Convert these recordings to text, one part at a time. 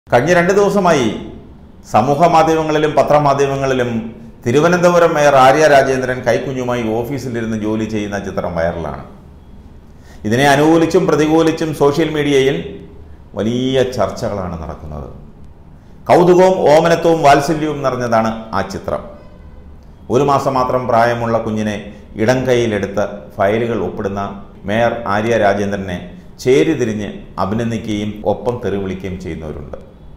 കഴിഞ്ഞ രണ്ട് ദിവസമായി സമൂഹ മാധ്യമങ്ങളിലും പത്രമാധ്യമങ്ങളിലും തിരുവനന്തപുരം മേയർ ആര്യ രാജേന്ദ്രൻ കൈക്കുഞ്ഞുമായി ഓഫീസിലിരുന്ന് ജോലി ചെയ്യുന്ന ചിത്രം വൈറലാണ് ഇതിനെ അനുകൂലിച്ചും പ്രതികൂലിച്ചും സോഷ്യൽ മീഡിയയിൽ വലിയ ചർച്ചകളാണ് നടക്കുന്നത് കൗതുകവും ഓമനത്വവും വാത്സല്യവും നിറഞ്ഞതാണ് ആ ചിത്രം ഒരു മാസം മാത്രം പ്രായമുള്ള കുഞ്ഞിനെ ഇടം കൈയിലെടുത്ത് ഫയലുകൾ ഒപ്പിടുന്ന മേയർ ആര്യ രാജേന്ദ്രനെ ചേരിതിരിഞ്ഞ് അഭിനന്ദിക്കുകയും ഒപ്പം തെറിവിളിക്കുകയും ചെയ്യുന്നവരുണ്ട്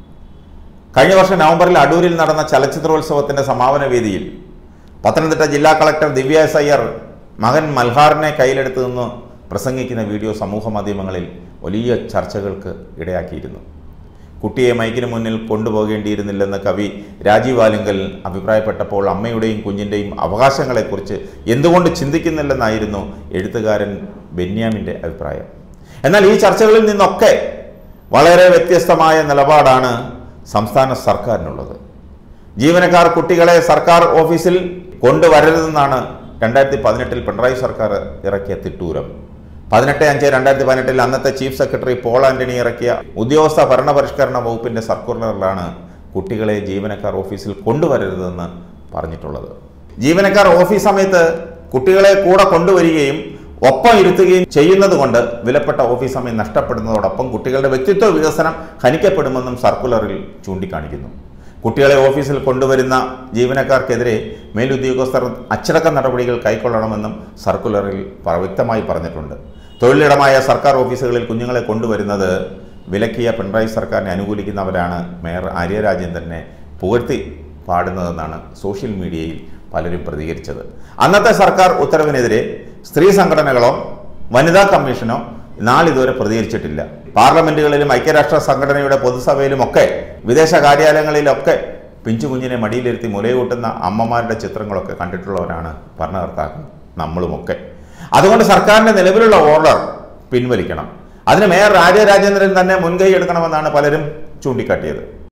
കഴിഞ്ഞ വർഷം നവംബറിൽ അടൂരിൽ നടന്ന ചലച്ചിത്രോത്സവത്തിന്റെ സമാപന വേദിയിൽ പത്തനംതിട്ട ജില്ലാ കളക്ടർ ദിവ്യ എസ് അയ്യർ മകൻ മൽഹാറിനെ കയ്യിലെടുത്ത് നിന്ന് പ്രസംഗിക്കുന്ന വീഡിയോ സമൂഹ മാധ്യമങ്ങളിൽ വലിയ ചർച്ചകൾക്ക് ഇടയാക്കിയിരുന്നു കുട്ടിയെ മൈക്കിന് മുന്നിൽ കൊണ്ടുപോകേണ്ടിയിരുന്നില്ലെന്ന് കവി രാജീവ് ആലുങ്കൽ അഭിപ്രായപ്പെട്ടപ്പോൾ അമ്മയുടെയും കുഞ്ഞിൻ്റെയും അവകാശങ്ങളെക്കുറിച്ച് എന്തുകൊണ്ട് ചിന്തിക്കുന്നില്ലെന്നായിരുന്നു എഴുത്തുകാരൻ ബെന്യാമിൻ്റെ അഭിപ്രായം എന്നാൽ ഈ ചർച്ചകളിൽ നിന്നൊക്കെ വളരെ വ്യത്യസ്തമായ നിലപാടാണ് സംസ്ഥാന സർക്കാരിനുള്ളത് ജീവനക്കാർ കുട്ടികളെ സർക്കാർ ഓഫീസിൽ കൊണ്ടുവരരുതെന്നാണ് രണ്ടായിരത്തി പതിനെട്ടിൽ പിണറായി സർക്കാർ ഇറക്കിയ തിട്ടൂരം പതിനെട്ട് അഞ്ച് രണ്ടായിരത്തി പതിനെട്ടിൽ അന്നത്തെ ചീഫ് സെക്രട്ടറി പോൾ ആന്റണി ഇറക്കിയ ഉദ്യോഗസ്ഥ ഭരണപരിഷ്കരണ വകുപ്പിന്റെ സർക്കുലറിലാണ് കുട്ടികളെ ജീവനക്കാർ ഓഫീസിൽ കൊണ്ടുവരരുതെന്ന് പറഞ്ഞിട്ടുള്ളത് ജീവനക്കാർ ഓഫീസ് സമയത്ത് കുട്ടികളെ കൂടെ കൊണ്ടുവരികയും ഒപ്പം ഇരുത്തുകയും ചെയ്യുന്നത് കൊണ്ട് വിലപ്പെട്ട ഓഫീസ് സമയം നഷ്ടപ്പെടുന്നതോടൊപ്പം കുട്ടികളുടെ വ്യക്തിത്വ വികസനം ഹനിക്കപ്പെടുമെന്നും സർക്കുലറിൽ ചൂണ്ടിക്കാണിക്കുന്നു കുട്ടികളെ ഓഫീസിൽ കൊണ്ടുവരുന്ന ജീവനക്കാർക്കെതിരെ മേലുദ്യോഗസ്ഥർ അച്ചടക്ക നടപടികൾ കൈക്കൊള്ളണമെന്നും സർക്കുലറിൽ പ- വ്യക്തമായി പറഞ്ഞിട്ടുണ്ട് തൊഴിലിടമായ സർക്കാർ ഓഫീസുകളിൽ കുഞ്ഞുങ്ങളെ കൊണ്ടുവരുന്നത് വിലക്കിയ പിണറായി സർക്കാരിനെ അനുകൂലിക്കുന്നവരാണ് മേയർ ആര്യ രാജേന്ദ്രനെ പുകഴ്ത്തി പാടുന്നതെന്നാണ് സോഷ്യൽ മീഡിയയിൽ പലരും പ്രതികരിച്ചത് അന്നത്തെ സർക്കാർ ഉത്തരവിനെതിരെ സ്ത്രീ സംഘടനകളോ വനിതാ കമ്മീഷനോ നാളിതുവരെ പ്രതികരിച്ചിട്ടില്ല പാർലമെന്റുകളിലും ഐക്യരാഷ്ട്ര സംഘടനയുടെ പൊതുസഭയിലുമൊക്കെ വിദേശ കാര്യാലയങ്ങളിലൊക്കെ പിഞ്ചുകുഞ്ഞിനെ മടിയിലിരുത്തി മുലയൂട്ടുന്ന അമ്മമാരുടെ ചിത്രങ്ങളൊക്കെ കണ്ടിട്ടുള്ളവരാണ് ഭരണകർത്താക്കൾ നമ്മളുമൊക്കെ അതുകൊണ്ട് സർക്കാരിന്റെ നിലവിലുള്ള ഓർഡർ പിൻവലിക്കണം അതിന് മേയർ രാജ രാജേന്ദ്രൻ തന്നെ മുൻകൈ എടുക്കണമെന്നാണ് പലരും ചൂണ്ടിക്കാട്ടിയത്